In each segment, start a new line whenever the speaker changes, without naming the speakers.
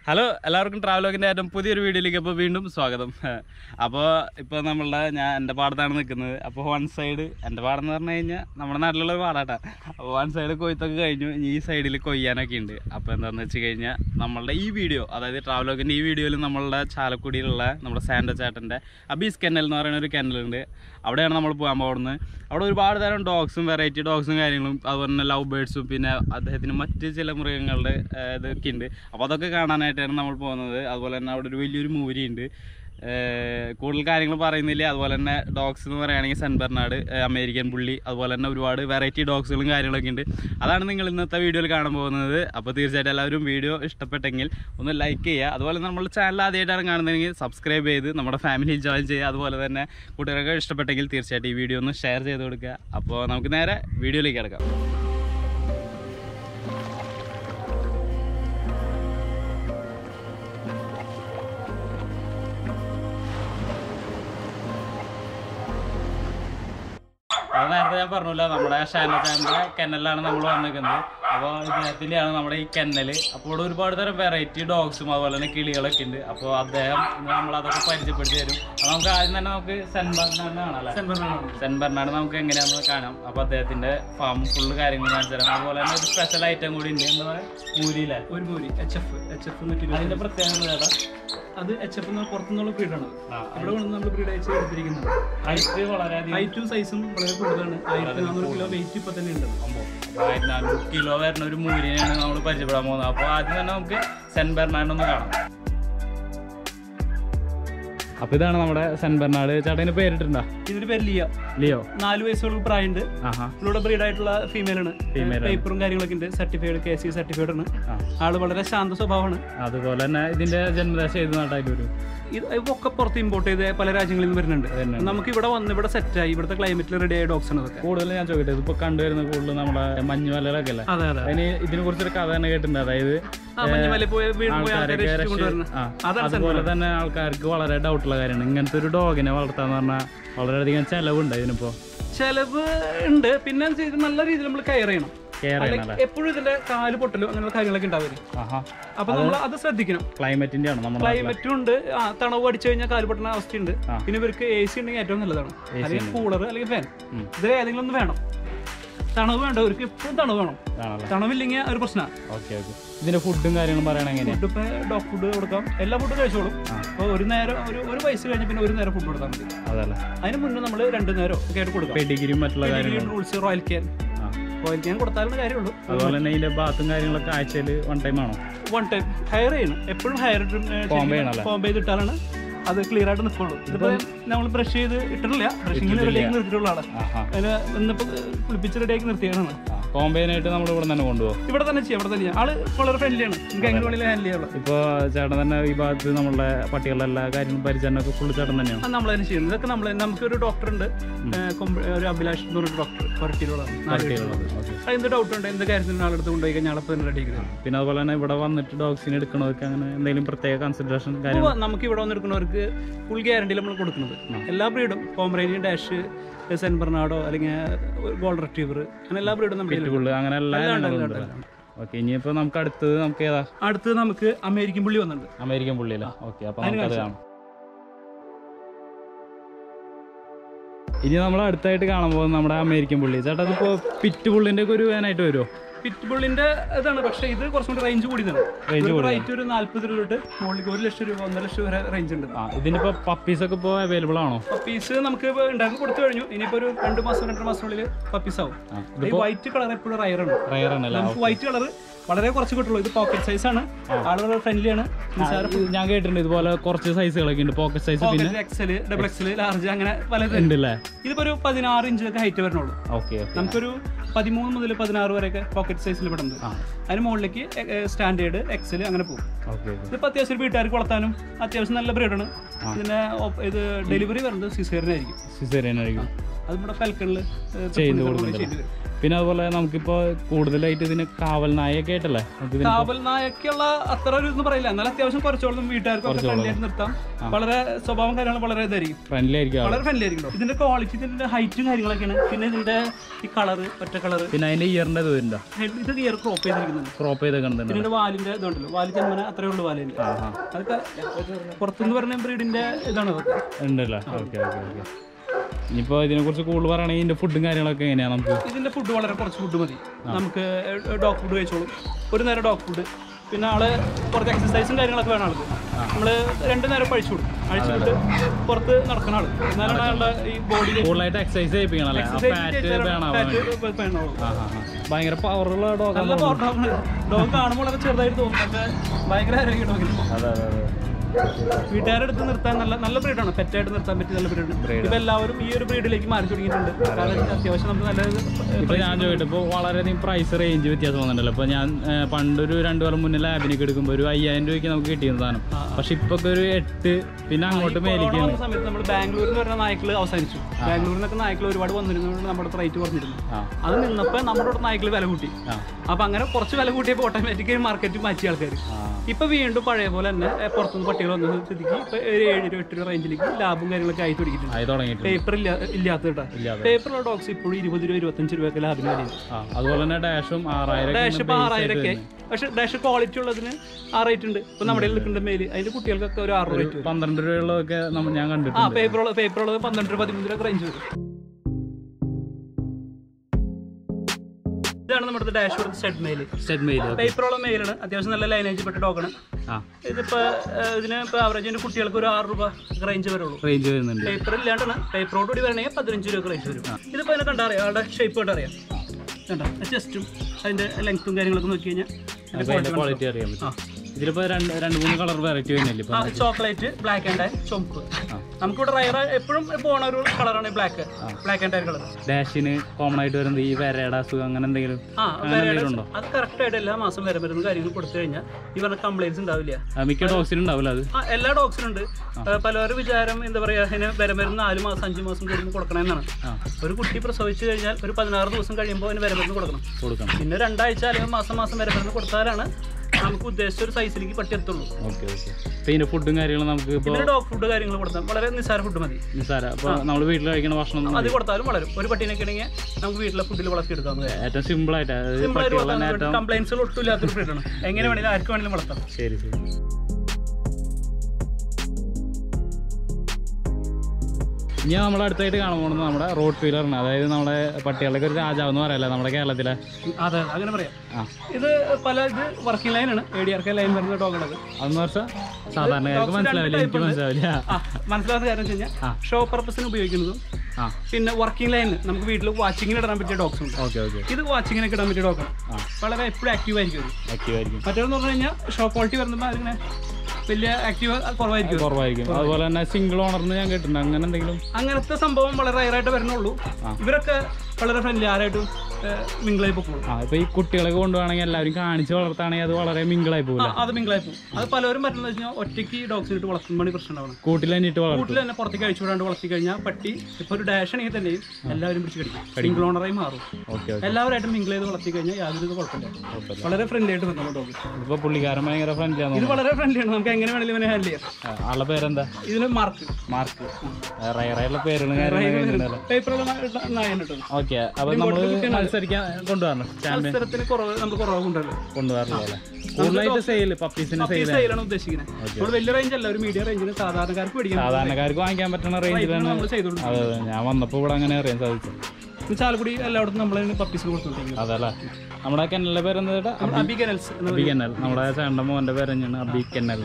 Hello എല്ലാവർക്കും ട്രാവലോഗിൻ്റെ ഏറ്റവും പുതിയൊരു വീഡിയോയിലേക്ക് അപ്പോൾ വീണ്ടും സ്വാഗതം അപ്പോൾ ഇപ്പോൾ നമ്മളുടെ ഞാൻ എൻ്റെ പാടത്താണ് നിൽക്കുന്നത് അപ്പോൾ വൺ സൈഡ് എൻ്റെ പാടം എന്ന് പറഞ്ഞു കഴിഞ്ഞാൽ നമ്മുടെ നാട്ടിലുള്ള ഒരു പാടാട്ടാ അപ്പോൾ വൺ സൈഡ് കൊയ്ത്തൊക്കെ കഴിഞ്ഞു ഇനി ഈ സൈഡിൽ കൊയ്യാനൊക്കെ ഉണ്ട് അപ്പോൾ എന്താണെന്ന് വെച്ച് കഴിഞ്ഞാൽ നമ്മളുടെ ഈ വീഡിയോ അതായത് ട്രാവലോഗിൻ്റെ ഈ വീഡിയോയിൽ നമ്മളുടെ ചാലക്കുടിയിലുള്ള നമ്മുടെ സാൻഡ ചേട്ടൻ്റെ അബീസ് കെന്നൽ എന്ന് പറയുന്ന ഒരു കെന്നലുണ്ട് അവിടെയാണ് നമ്മൾ പോകാൻ പോകുന്നത് അവിടെ ഒരുപാട് തരം ഡോഗ്സും വെറൈറ്റി ഡോഗ്സും കാര്യങ്ങളും അതുപോലെ തന്നെ ലവ് ബേഡ്സും പിന്നെ അദ്ദേഹത്തിന് മറ്റ് ചില മൃഗങ്ങളുടെ ഏഹ്, ഇതൊക്കെ ഉണ്ട് അപ്പോൾ അതൊക്കെ കാണാനായിട്ടാണ് നമ്മൾ പോകുന്നത് അതുപോലെ തന്നെ അവിടെ ഒരു വലിയൊരു മൂരി ഉണ്ട് ഏഹ്, കൂടുതൽ കാര്യങ്ങൾ പറയുന്നില്ല അതുപോലെ തന്നെ ഡോഗ്സ് എന്ന് പറയുകയാണെങ്കിൽ സെൻ ബെർണാഡ് ഏഹ്, അമേരിക്കൻ പുള്ളി അതുപോലെ തന്നെ ഒരുപാട് വെറൈറ്റി ഡോഗ്സുകളും കാര്യങ്ങളൊക്കെ ഉണ്ട് അതാണ് നിങ്ങൾ ഇന്നത്തെ വീഡിയോയിൽ കാണാൻ പോകുന്നത് അപ്പോൾ തീർച്ചയായിട്ടും എല്ലാവരും വീഡിയോ ഇഷ്ടപ്പെട്ടെങ്കിൽ ഒന്ന് ലൈക്ക് ചെയ്യുക അതുപോലെ നമ്മുടെ ചാനൽ ആദ്യമായിട്ടാണ് കാണുന്നതെങ്കിൽ സബ്സ്ക്രൈബ് ചെയ്ത് നമ്മുടെ ഫാമിലിയിൽ ജോയിൻ ചെയ്യുക അതുപോലെ തന്നെ കൂട്ടുകാരൊക്കെ ഇഷ്ടപ്പെട്ടെങ്കിൽ തീർച്ചയായിട്ടും ഈ വീഡിയോ ഒന്ന് ഷെയർ ചെയ്ത് കൊടുക്കുക അപ്പോൾ നമുക്ക് നേരെ വീഡിയോയിലേക്ക് കിടക്കാം അത് നേരത്തെ ഞാൻ പറഞ്ഞില്ല നമ്മുടെ ഷാനച്ചാൻ്റെ കെന്നലാണ് നമ്മൾ വന്നിരിക്കുന്നത് അപ്പോൾ ഇദ്ദേഹത്തിൻ്റെയാണ് നമ്മുടെ ഈ കെന്നൽ അപ്പോൾ ഇവിടെ ഒരുപാട് തരം വെറൈറ്റി ഡോഗ്സും അതുപോലെ തന്നെ കിളികളൊക്കെ ഉണ്ട് അപ്പോൾ അദ്ദേഹം ഇന്ന് നമ്മൾ അതൊക്കെ പരിചയപ്പെടുത്തി തരും അപ്പോൾ നമുക്ക് ആദ്യം തന്നെ നമുക്ക് സെൻ ബെർണാഡിനെ കാണാം അല്ലേ സെൻ ബെർണാഡ് നമുക്ക് എങ്ങനെയാണെന്ന് കാണാം അപ്പോൾ അദ്ദേഹത്തിൻ്റെ ഫാം ഫുള്ള് കാര്യങ്ങൾ കാണിച്ചു തരാം അതുപോലെ തന്നെ ഒരു സ്പെഷ്യൽ ഐറ്റം കൂടി ഉണ്ട് എന്താ പറയുക മൂരിയിലെ
ഒരു മൂരി എച്ച് എഫ് എച്ച് എഫ് എന്നൊക്കെ
അതിൻ്റെ പ്രത്യേകത ചേട്ടാ
അത് എച്ച് എഫ് എന്ന് പുറത്തുനിന്നുള്ള ബ്രീഡാണ്
ആ,
ഇവിടെ കൊണ്ട് നമ്മൾ ബ്രീഡ് അയച്ച് എടുത്തിരിക്കുന്നത്
ഹൈറ്റ് വളരെയധികം
ഹൈറ്റും സൈസും വളരെ കൂടുതലാണ് ആയിരത്തി നാനൂറ് കിലോ വെയിറ്റ് ഇപ്പൊ തന്നെ ഉണ്ട്
ആയിരത്തി നാനൂറ് കിലോ വരുന്ന ഒരു മൂരിനെയാണ് നമ്മൾ പരിചയപ്പെടാൻ പോകുന്നത് അപ്പോൾ ആദ്യം തന്നെ നമുക്ക് സെൻ ബെർണാഡ് ഒന്ന് കാണാം അപ്പോൾ ഇതാണ് നമ്മുടെ സെൻ ബെർണാഡ് ചേട്ടന് പേരിട്ടുണ്ടോ
ഇതിന്റെ പേര് ലിയ
ലിയോ
നാല് വയസ്സുള്ള പ്രായമുണ്ട്
ആഹാ
ഇവിടെ ബ്രീഡ് ആയിട്ടുള്ള ഫീമെയിൽ ആണ്
Female ആണ്.
പേപ്പറും കാര്യങ്ങളൊക്കെ ഉണ്ട് സർട്ടിഫൈഡ് കെ സി സർട്ടിഫൈഡ് ആണ്
ആ
ആള് വളരെ ശാന്ത സ്വഭാവമാണ്
അതുപോലെ തന്നെ ഇതിന്റെ ജന്മദേശം ഏത് നാട്ടായിട്ട് വരും
ഇത് ഒക്കെ പുറത്ത് ഇമ്പോർട്ട് ചെയ്ത് പല രാജ്യങ്ങളിൽ നിന്ന് വരുന്നുണ്ട്
വരുന്നുണ്ട്.
നമുക്ക് ഇവിടെ വന്ന് ഇവിടെ സെറ്റായി ഇവിടുത്തെ ക്ലൈമറ്റിൽ റെഡി ആയ ഡോഗ്സ് ആണ് ഇതൊക്കെ
കൂടുതൽ ഞാൻ ചോദിക്കട്ടെ ഇതിപ്പോ കണ്ടുവരുന്ന കൂടുതൽ നമ്മുടെ മഞ്ഞുമലകളൊക്കെ അല്ലേ
അതെ അതെ
അതിന് ഇതിനെ കുറിച്ചൊരു കഥ തന്നെ കേട്ടിട്ടുണ്ട് അതായത്
ആ മഞ്ഞമലയിൽ പോയ വീട് പോയ ആൾക്കാരെ
ആൾക്കാരൊക്കെ
രക്ഷിച്ച്
രക്ഷ-
കൊണ്ടുവരുന്നത്
ആ,
അതാണ്
അതുപോലെ തന്നെ ആൾക്കാർക്ക് വളരെ ഡൗട്ടുള്ള കാര്യമാണ് ഇങ്ങനത്തെ ഒരു ഡോഗിനെ വളർത്താന്ന് പറഞ്ഞാൽ വളരെയധികം ചെലവുണ്ട് ഇതിനിപ്പോ
ചെലവ് ഉണ്ട് പിന്നെ എന്ന് വെച്ചാ ഇത് നല്ല രീതിയിൽ നമ്മൾ കെയർ ചെയ്യണം
കെയർ ചെയ്യണം അല്ലേ
എപ്പോഴും ഇതിന്റെ കാല് പൊട്ടലും അങ്ങനെയുള്ള കാര്യങ്ങളൊക്കെ ഉണ്ടാവില്ല
ആഹാ
അപ്പൊ നമ്മൾ അത് ശ്രദ്ധിക്കണം
ക്ലൈമറ്റിന്റെ ആണ് നമ്മുടെ
ക്ലൈമറ്റും ഉണ്ട് ആ തണവ് അടിച്ചു കഴിഞ്ഞാൽ കാല് പൊട്ടുന്ന അവസ്ഥയുണ്ട്
ആ.
പിന്നെ ഇവർക്ക് എ സി ഉണ്ടെങ്കിൽ ഏറ്റവും നല്ലതാണ് അല്ലെങ്കിൽ കൂളർ അല്ലെങ്കിൽ ഫാൻ
ഉം.
ഇതിൽ ഏതെങ്കിലും ഒന്ന് വേണം തണവ് വേണ്ട അവർക്ക് എപ്പോഴും തണവ് വേണം
ആണല്ലേ
തണവില്ലെങ്കിൽ ഒരു പ്രശ്നമാണ്
ഓക്കെ ഓക്കെ ഇതിന്റെ ഫുഡും കാര്യങ്ങളും പറയണ എങ്ങനെയാ
ഫുഡ് ഇപ്പൊ ഡോഗ് ഫുഡ് കൊടുക്കാം എല്ലാ ഫുഡും കഴിച്ചോളും
ആ.
അപ്പോൾ ഒരു നേരം ഒരു ഒരു വയസ്സ് കഴിഞ്ഞ് പിന്നെ ഒരു നേരം ഫുഡ് കൊടുത്താൽ മതി
അതല്ലേ
അതിന് മുന്നേ നമ്മൾ രണ്ട് നേരം ഒക്കെ ആയിട്ട് കൊടുക്കാം
പെഡിഗ്രിയും മറ്റുള്ള കാര്യങ്ങളും
റൂൾസ് റോയൽ കെയർ
ആ
റോയൽ കെയർ കൊടുത്താലുള്ള കാര്യമുള്ളൂ
അതുപോലെ തന്നെ ഇതിന്റെ ബാത്തും കാര്യങ്ങളൊക്കെ ആഴ്ചയിൽ വൺ ടൈം ആണോ
വൺ ടൈം ഹയർ ചെയ്യണം എപ്പോഴും ഹയർ
Comb ചെയ്യണല്ലേ?
കോംബ് ചെയ്തിട്ടാലാണ് അത് ക്ലിയർ ആയിട്ട് നിൽക്കുള്ളൂ ഇതിപ്പോ നമ്മൾ ബ്രഷ് ചെയ്ത് ഇട്ടിട്ടില്ല ബ്രഷിങ്ങിന് റെഡിയാക്കി നിർത്തിയിട്ടുള്ള ആളാണ്
ആഹാ
അതിന് ഇന്നിപ്പോ കുളിപ്പിച്ച് റെഡിയാക്കി നിർത്തിയാണ്
ആ കോമ്പൈനായിട്ട് നമ്മൾ ഇവിടെ തന്നെ കൊണ്ടുപോകും
ഇവിടെ തന്നെ ചെയ്യാം ഇവിടെ തന്നെ ചെയ്യാം ആള് വളരെ ഫ്രണ്ട്ലിയാണ് നമുക്ക് എങ്ങനെ വേണമെങ്കിലും ഹാൻഡിൽ ചെയ്യാനുള്ളത്
ഇപ്പോൾ ചേട്ടൻ തന്നെ ഈ ഭാഗത്ത് നമ്മളെ പട്ടികളുടെ എല്ലാ കാര്യങ്ങളും പരിചരണമൊക്കെ ഫുള്ള് ചേട്ടൻ തന്നെയാണ്
അത് നമ്മൾ തന്നെ ചെയ്യുന്നത് ഇതൊക്കെ നമ്മൾ നമുക്കൊരു ഡോക്ടർ ഉണ്ട് ഏഹ് കൊമ്പ്- ഒരു അഭിലാഷ് എന്ന് പറഞ്ഞ ഡോക്ടർ കൊരട്ടിയിലുള്ളതാണ്
പട്ടികളുള്ളത് ഓക്കെ
എന്ത് ഡൗട്ട് ഉണ്ട് എന്ത് കാര്യത്തിന് ആളെടുത്ത് കൊണ്ടുപോയി കഴിഞ്ഞാൽ ആളെ തന്നെ റെഡി ആക്കി
പിന്നെ അതുപോലെ തന്നെ ഇവിടെ വന്നിട്ട് ഡോഗ്സിനെ എടുക്കണവർക്ക് അങ്ങനെ എന്തെങ്കിലും പ്രത്യേക കൺസിഡറേഷൻ കാര്യം
അപ്പോൾ നമുക്ക് ഇവിടെ വന്നെടുക്കുന്നവർക്ക് ഫുൾ ഗ്യാരണ്ടി നമ്മൾ കൊടുക്കുന്നത് എല്ലാ ബ്രീഡും പോമറേനിയൻ ഡാഷ് സെൻ ബെർണാഡോ അല്ലെങ്കിൽ ഗോൾഡ് റിട്രീവർ അങ്ങനെ എല്ലാ ബ്രീഡും നമ്മുടെ കയ്യിലുണ്ട്.
പിറ്റുകുള്ളു അങ്ങനെ എല്ലാ
എല്ലാം ഉണ്ട്,
ഇനങ്ങളും
എല്ലാം
ഉണ്ട് ഓക്കെ ഇനിയിപ്പോൾ നമുക്ക് അടുത്തത് നമുക്ക് ഏതാ
അടുത്ത് നമുക്ക് അമേരിക്കൻ പുള്ളി വന്നിട്ടുണ്ട്
അമേരിക്കൻ പുള്ളിയില്ല ഓക്കെ അപ്പോൾ നമുക്കത് കാണാം ഇനി നമ്മൾ അടുത്തായിട്ട് കാണാൻ പോകുന്നത് നമ്മുടെ അമേരിക്കൻ പുള്ളി ചേട്ടാ അതിപ്പോൾ പിറ്റ് പുള്ളിൻ്റെ ഒക്കെ ഒരു വേനായിട്ട് വരുമോ
പിറ്റ് ബുള്ളിന്റെ ഇതാണ് പക്ഷേ ഇത് കുറച്ചും കൂടി റേഞ്ച് കൂടിയതാണ്
Range
റേറ്റ് ഒരു നാല്പത് രൂപ തൊട്ട് മുകളിലേക്ക് ഒരു ലക്ഷം രൂപ ഒന്നര ലക്ഷം വരെ റേഞ്ച് ഉണ്ട്
ആ ഇതിനിപ്പോൾ പപ്പീസൊക്കെ ഇപ്പോൾ അവൈലബിൾ ആണോ
പപ്പീസ് നമുക്ക് ഇപ്പൊ ഉണ്ടാക്കി കൊടുത്തു കഴിഞ്ഞു ഇനിയിപ്പോ ഒരു രണ്ട് മാസം രണ്ടര മാസത്തിനുള്ളിൽ പപ്പീസ് ആവും
ആ
ഈ വൈറ്റ് കളർ എപ്പോഴും റയറാണ്
റയർ ആണല്ലേ
നമുക്ക് വൈറ്റ് കളർ വളരെ കുറച്ച് കിട്ടുള്ളൂ ഇത് പോക്കറ്റ് സൈസ് ആണ് ആളുകൾ ഫ്രണ്ട്ലി ആണ് നിസ്സാര
ഇത് ഞാൻ കേട്ടിട്ടുണ്ട് ഇതുപോലെ കുറച്ച് സൈസുകളൊക്കെ ഉണ്ട് പോക്കറ്റ് സൈസ് പിന്നെ
pocket XL double XL large അങ്ങനെ പലതും
ഉണ്ട് അല്ലേ
ഇതിപ്പോ ഒരു പതിനാറ് ഇഞ്ചൊക്കെ ഹൈറ്റ് വരണുള്ളൂ
ഓക്കെ ഓക്കെ
നമുക്കൊരു പതിമൂന്ന് മുതൽ പതിനാറ് വരെയൊക്കെ പോക്കറ്റ് സൈസിൽ പെടുന്നത്
ആ
അതിന് മുകളിലേക്ക് സ്റ്റാൻഡേർഡ് എക്സൽ അങ്ങനെ പോകും
ഓക്കെ ഓക്കെ
ഇതിപ്പോൾ അത്യാവശ്യം വീട്ടുകാർക്ക് വളർത്താനും അത്യാവശ്യം നല്ല ബ്രീഡാണ് ഇതിന്റെ op- ഇത് ഡെലിവറി വരുന്നത് സിസേറിനായിരിക്കും
സിസേറിയൻ ആയിരിക്കും
അത് നമ്മുടെ ഫെൽക്കണിൽ
ചെയ്ത് കൊടുക്കുന്നുണ്ട് പിന്നെ അതുപോലെ നമുക്കിപ്പോൾ കൂടുതലായിട്ട് ഇതിന് കാവൽ നായൊക്കെ ആയിട്ടല്ലേ നമുക്ക് ഇതിന്
കാവൽ നായക്കുള്ള അത്ര ഒരു ഇതൊന്നും പറയില്ല എന്നാൽ അത്യാവശ്യം കുറച്ചോളം വീട്ടുകാർക്ക് ഫ്രണ്ട്ലി ആയിട്ട് നിർത്താം വളരെ സ്വഭാവം കാര്യങ്ങൾ വളരെ ഇതായിരിക്കും
ഫ്രണ്ട്ലി ആയിരിക്കും ആള്.
വളരെ ഫ്രണ്ട്ലി ആയിരിക്കും കേട്ടോ. ഇതിന്റെ ക്വാളിറ്റി ഇതിന്റെ ഹൈറ്റും കാര്യങ്ങളൊക്കെയാണ് പിന്നെ ഇതിന്റെ ഈ കളറ് ഒറ്റ കളറ്
പിന്നെ അതിന്റെ ഇയറിന്റെ ഇത് വരുന്നുണ്ടോ
ഇത് ഇയർ ക്രോപ്പ് ചെയ്തിരിക്കുന്നുണ്ട്
ക്രോപ്പ് ചെയ്ത് കിടന്നുണ്ട്
പിന്നെ ഇതിന്റെ വാലിന്റെ ഇതുണ്ടല്ലോ വാല് ജന്മന അത്രേ ഉള്ളൂ വാലിന്റെ
ആ ആ
അതൊക്കെ പുറത്തുനിന്ന് പറഞ്ഞ ബ്രീഡിന്റെ ഇതാണ് അതൊക്കെ
ഉണ്ടല്ലേ ഓക്കെ ഓക്കെ ഓക്കെ ഇനിയിപ്പോൾ ഇതിനെക്കുറിച്ച് കൂടുതൽ പറയുകയാണെങ്കിൽ ഇതിന്റെ ഫുഡും കാര്യങ്ങളൊക്കെ എങ്ങനെയാണ് നമുക്ക്
ഇതിന്റെ ഫുഡ് വളരെ കുറച്ച് ഫുഡ് മതി നമുക്ക് ഡോഗ് ഫുഡ് കഴിച്ചോളും ഒരു നേരം ഡോഗ് ഫുഡ് പിന്നെ ആള് കുറച്ച് എക്സസൈസും കാര്യങ്ങളൊക്കെ വേണം ആൾക്ക് നമ്മള് രണ്ടു നേരം പഴിച്ചു വിടും അഴിച്ചു വിട്ട് പുറത്ത് നടക്കുന്ന ആള് എന്നാലാണ് ആളുടെ ഈ ബോഡി
കൂടുതലായിട്ട് എക്സസൈസ് ചെയ്യിപ്പിക്കണം അല്ലേ ആ ഫാറ്റ് വേണമാവാൻ വേണ്ടി ആ ആ ആ. ഭയങ്കര പവറുള്ള ഡോഗാണ്
നല്ല പവർ ഡോഗ് ഡോഗ് കാണുമ്പോൾ വളരെ ചെറുതായിട്ട് തോന്നും പക്ഷേ ഭയങ്കര ആരോഗ്യ ഡോഗിന്
അതെ അതെ അതെ
വീട്ടുകാരുടെ അടുത്ത് നിർത്താൻ നല്ല നല്ല ബ്രീഡാണ് പെറ്റായിട്ട് നിർത്താൻ പറ്റിയ നല്ല ബ്രീഡാണ് ഇപ്പൊ എല്ലാവരും ഈ ഒരു ബ്രീഡിലേക്ക് മാറി തുടങ്ങിയിട്ടുണ്ട് കാരണം അത്യാവശ്യം നമുക്ക് നല്ല
ഇപ്പൊ ഞാൻ ചോദിക്കട്ടെ ഇപ്പോൾ വളരെയധികം പ്രൈസ് റേഞ്ച് വ്യത്യാസം വന്നിട്ടുണ്ടല്ലോ ഇപ്പൊ ഞാൻ ഏ, പണ്ടൊരു രണ്ടു കൊല്ലം മുന്നേ ലാബിനൊക്കെ എടുക്കുമ്പോൾ ഒരു അയ്യായിരം രൂപയ്ക്ക് നമുക്ക് കിട്ടിയിരുന്ന സാധനം പക്ഷെ ഇപ്പൊ ഒക്കെ ഒരു എട്ട് പിന്നെ അങ്ങോട്ട് മേലിക്കാണ്
കൊറോണ സമയത്ത് നമ്മൾ ബാംഗ്ലൂരിൽ നിന്ന് പറഞ്ഞ നായ്ക്കൾ അവസാനിച്ചു ബാംഗ്ലൂരിൽ നിന്നൊക്കെ നായ്ക്കൾ ഒരുപാട് വന്നിരുന്നതുകൊണ്ട് നമ്മുടെ റേറ്റ് കുറഞ്ഞിരുന്നു
ആ
അത് നിന്നപ്പോൾ നമ്മുടെ ഇവിടെ നായ്ക്കൾ വില കൂട്ടി
ആ
അപ്പൊ അങ്ങനെ കുറച്ച് വില കൂട്ടിയപ്പോൾ ഓട്ടോമാറ്റിക്കായി മാർക്കറ്റ് മാറ്റി ആൾക്കാർ
ആ
ഇപ്പൊ വീണ്ടും പഴയ പോലെ തന്നെ ഏ, പുറത്തുനിന്ന് പട്ടികൾ വന്ന സ്ഥിതിക്ക് ഇപ്പൊ ഒരു ഏഴ് രൂപ എട്ട് രൂപ റേഞ്ചിലേക്ക് ലാഭം കാര്യങ്ങളൊക്കെ ആയി തുടങ്ങിയിട്ടുണ്ട്
ആയി തുടങ്ങിയിട്ടുണ്ട്
പേപ്പർ ഇല്ല ഇല്ലാത്ത കേട്ടോ
ഇല്ലാതെ.
പേപ്പറുള്ള ഡോഗ്സ് ഇപ്പോഴും ഇരുപത് രൂപ ഇരുപത്തഞ്ച് രൂപയൊക്കെ ലാഭിന് വിലയുണ്ട്
ആ അതുപോലെ തന്നെ ഡാഷും ആറായിരം
ഡാഷ് ഇപ്പൊ ആറായിരം ഒക്കെ പക്ഷെ ഡാഷ് ക്വാളിറ്റി ഉള്ളതിന് ആ റേറ്റ് ഉണ്ട് ഇപ്പൊ നമ്മുടെ കയ്യിൽ നിൽക്കുന്ന മെയിൽ അതിന്റെ കുട്ടികൾക്കൊക്കെ ഒരു ആറ് റേറ്റ് വരും
പന്ത്രണ്ട് രൂപയുള്ളതൊക്കെ നമ്മ- ഞാൻ
ആ
കണ്ടിട്ടുണ്ട്
പേപ്പർ ഉള്ളത് പേപ്പർ ഉള്ളത് പന്ത്രണ്ട് രൂപ പതിമൂന്ന് രൂപ റേഞ്ച് വരും ഇതാണ് നമ്മുടെ ഡാഷ് കൊടുത്ത സെഡ് മെയിൽ
സ്റ്റെഡ് മെയിൽ
പേപ്പറുള്ള മെയിലാണ് അത്യാവശ്യം നല്ല ലൈനേജ് പെട്ട ഡോഗാണ്
ആ
ഇതിപ്പോ ഏഹ്, ഇതിന് ഇപ്പൊ ആവറേജ് കുട്ടികൾക്ക് ഒരു ആറ് രൂപ റേഞ്ച് വരുള്ളൂ
റേഞ്ച് വരുന്നുണ്ട്
പേപ്പർ ഇല്ലാണ്ടാണ് പേപ്പറോട് കൂടി വരണമെങ്കിൽ പതിനഞ്ച് രൂപ റേഞ്ച് വരും ഇതിപ്പോ അതിനെ കണ്ടറിയാം ആളുടെ ഷേപ്പ് കണ്ടറിയാം കണ്ടോ ചെസ്റ്റും അതിന്റെ ലെങ്ത്തും കാര്യങ്ങളൊക്കെ നോക്കി കഴിഞ്ഞാൽ
അപ്പൊ അതിന്റെ ക്വാളിറ്റി അറിയാൻ പറ്റും ഇതിലിപ്പോ രണ്ട് രണ്ട് മൂന്ന് കളർ വെറൈറ്റി വരുന്നില്ല ഇപ്പൊ
ചോക്ലേറ്റ് ബ്ലാക്ക് ആൻഡ് ചുമപ്പ്
ആ.
നമുക്കിവിടെ റയർ എപ്പോഴും പോണ ഒരു കളറാണ് ബ്ലാക്ക് ബ്ലാക്ക് ആൻഡ് കളർ
ഡാഷിന് കോമൺ ആയിട്ട് വരുന്നത് ഈ വരയുടെ അസുഖം അങ്ങനെ എന്തെങ്കിലും
ആ
അങ്ങനെ എന്തെങ്കിലും ഉണ്ടോ
അത് കറക്റ്റ് ആയിട്ട് എല്ലാ മാസം വരെ മരുന്ന് കാര്യങ്ങൾ കൊടുത്തു കഴിഞ്ഞാൽ ഈ പറഞ്ഞ കംപ്ലൈൻസ് ഉണ്ടാവില്ല
ആ, മിക്ക ഡോഗ്സിനും ഉണ്ടാവില്ല അത്
ആ എല്ലാ ഡോഗ്സിനും ഉണ്ട് പലവരും വിചാരം എന്താ പറയാ അതിന് വരമരുന്ന് നാല് മാസം അഞ്ച് മാസം കൂടുമ്പോൾ കൊടുക്കണമെന്നാണ്
ആ
ഒരു കുട്ടി പ്രസവിച്ചു കഴിഞ്ഞാൽ ഒരു പതിനാറ് ദിവസം കഴിയുമ്പോൾ അതിന് വരമരുന്ന് കൊടുക്കണം
കൊടുക്കണം
പിന്നെ രണ്ടാഴ്ച അല്ലെങ്കിൽ മാസം മാസം വരമരുന്ന് കൊടുത്താലാണ് നമുക്ക് ഉദ്ദേശിച്ച ഒരു സൈസിലേക്ക് പട്ടി എത്തുള്ളൂ
ഓക്കെ ഓക്കെ അപ്പൊ ഇതിന്റെ ഫുഡും കാര്യങ്ങളും നമുക്ക് ഇപ്പോൾ
ഇതിന് ഡോഗ് ഫുഡ് കാര്യങ്ങൾ കൊടുത്താൽ വളരെ നിസ്സാര ഫുഡ് മതി
നിസ്സാര അപ്പൊ നമ്മൾ വീട്ടിൽ കഴിക്കുന്ന ഭക്ഷണം
അത് കൊടുത്താലും വളരും ഒരു പട്ടീനൊക്കെ ആണെങ്കിൽ നമുക്ക് വീട്ടിലെ ഫുഡിൽ വളർത്തിയെടുക്കാം
ഏറ്റവും സിമ്പിൾ ആയിട്ട് അതായത് പട്ടികൾ തന്നെ ഏറ്റവും
കംപ്ലൈൻസുകൾ ഒട്ടും ഇല്ലാത്തൊരു ബ്രീഡാണ് എങ്ങനെ വേണമെങ്കിലും ആർക്ക് വേണമെങ്കിലും വളർത്താം
ശരി ശരി ഇനി നമ്മൾ അടുത്തായിട്ട് കാണാൻ പോകുന്നത് നമ്മുടെ റോഡ് വീലറാണ് അതായത് നമ്മുടെ പട്ടികളുടെ ഒരു രാജാവ് എന്ന് പറയല്ലേ നമ്മുടെ കേരളത്തിലെ
അതെ അങ്ങനെ പറയാം
ആ
ഇത് പല ഇത് വർക്കിംഗ് ലൈനാണ് A D R K line വരുന്ന ഡോഗാണത്
അതെന്ന് വെച്ചാൽ സാധാരണക്കാർക്ക് മനസ്സിലാവില്ല എനിക്ക് മനസ്സിലാവില്ല
ആ മനസ്സിലാവുന്ന കാര്യം വെച്ച് കഴിഞ്ഞാൽ
ആ.
ഷോ പർപ്പസിന് ഉപയോഗിക്കുന്നതും
ആ
പിന്നെ വർക്കിംഗ് ലൈനിന് നമുക്ക് വീട്ടിൽ വാച്ചിങ്ങിന് ഇടാൻ പറ്റിയ ഡോഗ്സ് ഉണ്ട്
ഓക്കെ ഓക്കെ
ഇത് വാച്ചിങ്ങിനൊക്കെ ഇടാൻ പറ്റിയ ഡോഗാണ്
ആ
വളരെ എപ്പോഴും ആക്റ്റീവ് ആയിരിക്കും അത്
ആക്റ്റീവ് ആയിരിക്കും
മറ്റേന്ന് പറഞ്ഞു കഴിഞ്ഞാൽ ഷോ ക്വാളിറ്റി വരുമ്പോൾ അതിങ്ങനെ വലിയ ആക്റ്റീവ് കുറവായിരിക്കും
കുറവായിരിക്കും അതുപോലെ തന്നെ സിംഗിൾ ഓണർന്ന് ഞാൻ കേട്ടിട്ടുണ്ട് അങ്ങനെ എന്തെങ്കിലും
അങ്ങനത്തെ സംഭവം വളരെ റയറായിട്ട് വരുന്നുള്ളൂ
ആ.
ഇവരൊക്കെ വളരെ ഫ്രണ്ട്ലി ആരായിട്ടും മിങ്കിളായി പോകുള്ളൂ
ആ ഇപ്പൊ ഈ കുട്ടികളെ കൊണ്ടുപോകണമെങ്കിൽ എല്ലാവരും കാണിച്ച് വളർത്താണെങ്കിൽ അത് വളരെ മിങ്കിളായി പോകില്ല
അത് മിങ്കിളായി പോകും അത് പലരും പറ്റുന്നത് വെച്ചാൽ ഒറ്റയ്ക്ക് ഡോഗ്സിന് ഇട്ട് വളർത്തുമ്പോൾ പ്രശ്നം ഉണ്ടാവണം
കൂട്ടിൽ തന്നിട്ട് വളർത്തും
വീട്ടിൽ തന്നെ പുറത്തേക്ക് അഴിച്ചു വിടാണ്ട് വളർത്തി കഴിഞ്ഞാൽ പട്ടി ഇപ്പൊ ഒരു ഡാഷ് ആണെങ്കിൽ തന്നെയും എല്ലാവരും പിടിച്ച് കടിക്കും സിംഗിൾ ഓണറായി മാറും
ഓക്കെ ഓക്കെ
എല്ലാവരായിട്ടും മിങ്കിൾ ചെയ്ത് വളർത്തി കഴിഞ്ഞാൽ യാതൊരു ഇത് കുഴപ്പമില്ല വളരെ ഫ്രണ്ട്ലി ആയിട്ട് വന്നു ഡോഗ്
ഇപ്പൊ പുള്ളിക്കാരൻ ഭയങ്കര ഫ്രണ്ട്ലി ആണെന്ന്
ഇത് വളരെ ഫ്രണ്ട്ലി ആണ് നമുക്ക് എങ്ങനെ വേണമെങ്കിലും ഇവനെ ഹാൻഡിൽ ചെയ്യാം
ആ, ആളുടെ പേരെന്താ
ഇതിന് മാർക്ക്
മാർക്ക് റയറായുള്ള പേരുകളും കാര്യങ്ങളൊക്കെ
പേപ്പറുള്ള നായൻ കിട്ടും
ഓക്കെ അപ്പൊ നമ്മള് മത്സരിക്കാൻ കൊണ്ടുവരണം ചാമ്പ്യൻ
മത്സരത്തിന് കുറവ് നമുക്ക് കുറവ് കൊണ്ടുവരല്ലോ
കൊണ്ടുവരണല്ലോ അല്ലേ കൂടുതലായിട്ട് സെയിൽ പപ്പീസിന് സെയിൽ
സൈലാണ് ഉദ്ദേശിക്കുന്നത് നമ്മൾ വലിയ റേഞ്ച് അല്ല ഒരു മീഡിയം റേഞ്ചിന് സാധാരണക്കാർക്ക് പിടിക്കാൻ
സാധാരണക്കാർക്ക് വാങ്ങിക്കാൻ പറ്റുന്ന റേഞ്ചിലാണ്
നമ്മൾ ചെയ്തോളൂ
അതെ അതെ ഞാൻ വന്നപ്പോൾ ഇവിടെ അങ്ങനെ അറിയാൻ സാധിച്ചു
ചാലക്കുടി എല്ലായിടത്തും നമ്മൾ പപ്പീസിന് കൊടുത്തോണ്ടിരിക്കുന്നത്
അതല്ലേ നമ്മുടെ കെന്നലിന്റെ പേരെന്താ ചേട്ടാ
അബി കനൽസ് എന്ന്
അബി കെന്നൽ നമ്മുടെ ചേട്ടൻ്റെ മോന്റെ പേര് തന്നെയാണ് അബി കെന്നൽ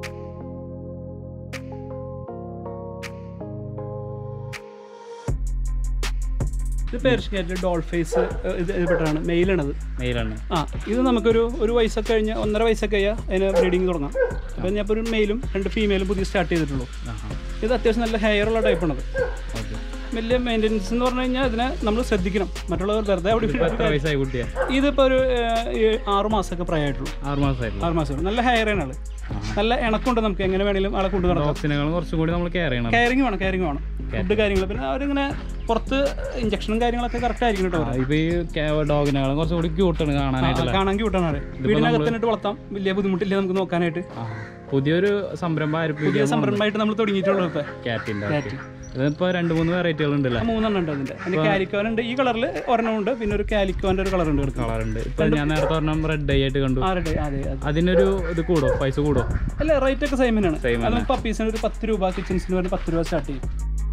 ഇത് പേർഷ്യക്കാറ്റ് ഡോൾ ഫേസ് ഇത് പെട്ടാണ് മെയിലാണത്
മെയിലാണ്
ആ ഇത് നമുക്കൊരു ഒരു വയസ്സൊക്കെ കഴിഞ്ഞ് ഒന്നര വയസ്സൊക്കെ കഴിഞ്ഞാൽ അതിന് ബ്രീഡിങ് തുടങ്ങാം അപ്പോൾ ഞാൻ ഇപ്പോൾ ഒരു മെയിലും രണ്ട് ഫീമെയിലും പുതിയ സ്റ്റാർട്ട് ചെയ്തിട്ടുള്ളൂ ഇത് അത്യാവശ്യം നല്ല ഹെയർ ഉള്ള ടൈപ്പാണത്
ഓക്കെ
വലിയ മെയിൻ്റെനൻസ് എന്ന് പറഞ്ഞു കഴിഞ്ഞാൽ ഇതിനെ നമ്മൾ ശ്രദ്ധിക്കണം മറ്റുള്ളവർ വെറുതെ അവിടെ
ഇപ്പൊ എത്ര വയസ്സായി കുട്ടിയാ
ഇതിപ്പോൾ ഒരു ഏഹ്, ഈ ആറ് മാസമൊക്കെ പ്രായമായിട്ടുള്ളൂ
ആറ് മാസമായിട്ടില്ല
ആറ് മാസം നല്ല ഹെയർ ആണ് ആള് നല്ല ഇണക്കുണ്ട് നമുക്ക് എങ്ങനെ വേണമെങ്കിലും ആളെ കൊണ്ടു നടക്കാം
ഡോഗ്സിനേക്കാളും കുറച്ചും കൂടി നമ്മൾ കെയർ ചെയ്യണം
കെയറിങ് വേണം കെയറിങ് വേണം ഫുഡ് കാര്യങ്ങൾ പിന്നെ അവരിങ്ങനെ പുറത്ത് ഇഞ്ചക്ഷനും കാര്യങ്ങളൊക്കെ കറക്റ്റ് ആയിരിക്കും കേട്ടോ
ആ, ഇപ്പൊ ഈ ഡോഗിനേക്കാളും കുറച്ചുകൂടി ക്യൂട്ടാണ് കാണാനായിട്ടല്ലേ
കാണാൻ ക്യൂട്ടാണ് വീടിനകത്തിനിട്ട് വളർത്താം വലിയ ബുദ്ധിമുട്ടില്ല നമുക്ക് നോക്കാനായിട്ട്
ആ. പുതിയൊരു സംരംഭം ആരംഭിക്കുക
പുതിയ സംരംഭമായിട്ട് നമ്മൾ തുടങ്ങിയിട്ടുള്ളത് ഇപ്പൊ
ക്യാറ്റിന്റെ
Cat.
ഇതിപ്പോ രണ്ട് മൂന്ന് വെറൈറ്റികൾ ഉണ്ടല്ലേ
ആ മൂന്നെണ്ണം ഉണ്ട് അതിന്റെ അതിന്റെ കാലിക്കോൻ ഉണ്ട് ഈ കളറിൽ ഒരെണ്ണം ഉണ്ട് പിന്നെ ഒരു കാലിക്കോന്റെ ഒരു കളർ ഉണ്ട് കിടക്കുന്നത്
കളറുണ്ട് ഇപ്പൊ ഞാൻ നേരത്തെ ഒരെണ്ണം റെഡ് ഐ ആയിട്ട് കണ്ടു
ആരുടെ അതെ അതെ
അതിനൊരു ഇത് കൂടോ പൈസ കൂടോ
അല്ല റേറ്റ് ഒക്കെ സെയിം തന്നെയാണ്
Same
അത് പപ്പീസിന് ഒരു പത്ത് രൂപ കിച്ചൺസിന് ഒരു പത്ത് രൂപ സ്റ്റാർട്ട് ചെയ്യും